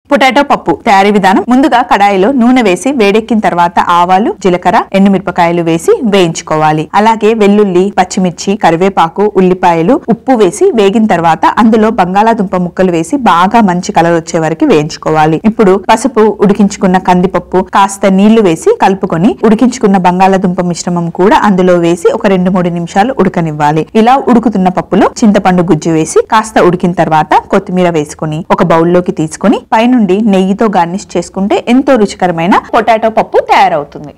potato పప్పు తయారీ విధానం ముందుగా కడాయిలో నూనె వేసి వేడెక్కిన తర్వాత ఆవాలు జీలకర్ర ఎండుమిరపకాయలు వేసి వేయించుకోవాలి అలాగే వెల్లుల్లి పచ్చిమిర్చి కరివేపాకు ఉల్లిపాయలు ఉప్పు వేసి వేగిన తర్వాత అందులో బంగాళాదుంప ముక్కలు వేసి బాగా మంచి కలర్ వచ్చే వరకు వేయించుకోవాలి ఇప్పుడు పసుపు ఉడికించుకున్న కందిపప్పు కాస్త నీళ్లు వేసి కలుపుకొని ఉడికించుకున్న బంగాళాదుంప మిశ్రమం కూడా అందులో వేసి ఒక రెండు మూడు నిమిషాలు ఉడకనివ్వాలి ఇలా ఉడుకుతున్న పప్పులో చింతపండు గుజ్జు వేసి కాస్త ఉడికిన తర్వాత కొత్తిమీర వేసుకొని ఒక బౌల్లోకి తీసుకొని పైనుండి నెయ్యితో గార్నిష్ చేసుకుంటే ఎంతో రుచికరమైన పొటాటో పప్పు తయారవుతుంది